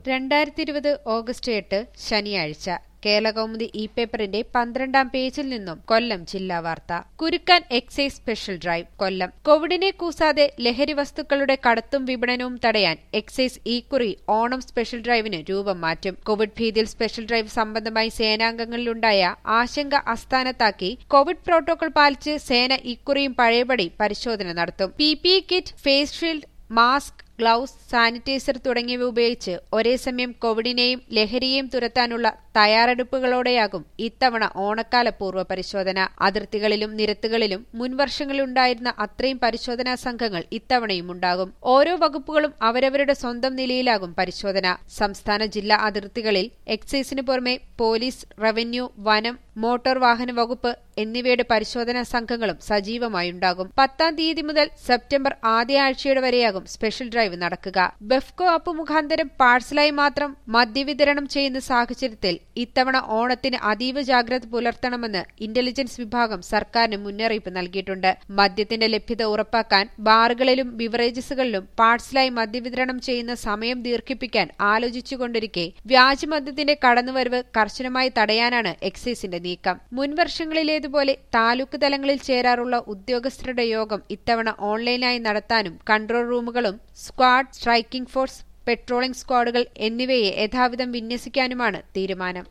രണ്ടായിരത്തി ഇരുപത് ഓഗസ്റ്റ് എട്ട് ശനിയാഴ്ച കേരളകൗമുദി ഇ പേപ്പറിന്റെ പന്ത്രണ്ടാം പേജിൽ നിന്നും കൊല്ലം ജില്ലാ വാർത്ത കുരുക്കാൻ എക്സൈസ് സ്പെഷ്യൽ ഡ്രൈവ് കൊല്ലം കോവിഡിനെ കൂസാതെ ലഹരി വസ്തുക്കളുടെ കടത്തും വിപണനവും തടയാൻ എക്സൈസ് ഇക്കുറി ഓണം സ്പെഷ്യൽ ഡ്രൈവിന് രൂപം മാറ്റും കോവിഡ് ഭീതിയിൽ സ്പെഷ്യൽ ഡ്രൈവ് സംബന്ധമായി സേനാംഗങ്ങളിലുണ്ടായ ആശങ്ക അസ്ഥാനത്താക്കി കോവിഡ് പ്രോട്ടോകോൾ പാലിച്ച് സേന ഇക്കുറിയും പഴയപടി പരിശോധന നടത്തും P P kit face shield mask gloves sanitiser തുടങ്ങിയവ ഉപയോഗിച്ച് ഒരേ സമയം കോവിഡിനെയും ലഹരിയെയും തുരത്താനുള്ള തയ്യാറെടുപ്പുകളോടെയാകും ഇത്തവണ ഓണക്കാല പൂർവ്വ പരിശോധന അതിർത്തികളിലും നിരത്തുകളിലും മുൻവർഷങ്ങളിലുണ്ടായിരുന്ന അത്രയും പരിശോധനാ സംഘങ്ങൾ ഇത്തവണയും ഉണ്ടാകും ഓരോ വകുപ്പുകളും അവരവരുടെ സ്വന്തം നിലയിലാകും പരിശോധന സംസ്ഥാന ജില്ലാ അതിർത്തികളിൽ എക്സൈസിന് പുറമെ പോലീസ് റവന്യൂ വനം മോട്ടോർ വാഹന വകുപ്പ് എന്നിവയുടെ പരിശോധനാ സംഘങ്ങളും സജീവമായുണ്ടാകും പത്താം തീയതി മുതൽ സെപ്റ്റംബർ ആദ്യ ആഴ്ചയുടെ വരെയാകും സ്പെഷ്യൽ ഡ്രൈവ് നടക്കുക ബെഫ്കോ ആപ്പ് മുഖാന്തരം പാഴ്സലായി മാത്രം മദ്യവിതരണം ചെയ്യുന്ന സാഹചര്യത്തിൽ ഇത്തവണ ഓണത്തിന് അതീവ ജാഗ്രത പുലർത്തണമെന്ന് ഇന്റലിജൻസ് വിഭാഗം സർക്കാരിന് മുന്നറിയിപ്പ് നൽകിയിട്ടുണ്ട് മദ്യത്തിന്റെ ലഭ്യത ഉറപ്പാക്കാൻ ബാറുകളിലും ബിവറേജസുകളിലും പാഴ്സലായി മദ്യവിതരണം ചെയ്യുന്ന സമയം ദീർഘിപ്പിക്കാൻ ആലോചിച്ചുകൊണ്ടിരിക്കെ വ്യാജമദ്യത്തിന്റെ കടന്നുവരവ് കർശനമായി തടയാനാണ് എക്സൈസിന്റെ നീക്കം മുൻവർഷങ്ങളിലേതുപോലെ താലൂക്ക് തലങ്ങളിൽ ചേരാറുള്ള ഉദ്യോഗസ്ഥരുടെ യോഗം ഇത്തവണ ഓൺലൈനായി നടത്താനും കൺട്രോൾ റൂമുകളും സ്ക്വാഡ് സ്ട്രൈക്കിംഗ് ഫോഴ്സ് പെട്രോളിംഗ് സ്ക്വാഡുകൾ എന്നിവയെ യഥാവിധം വിന്യസിക്കാനുമാണ് തീരുമാനം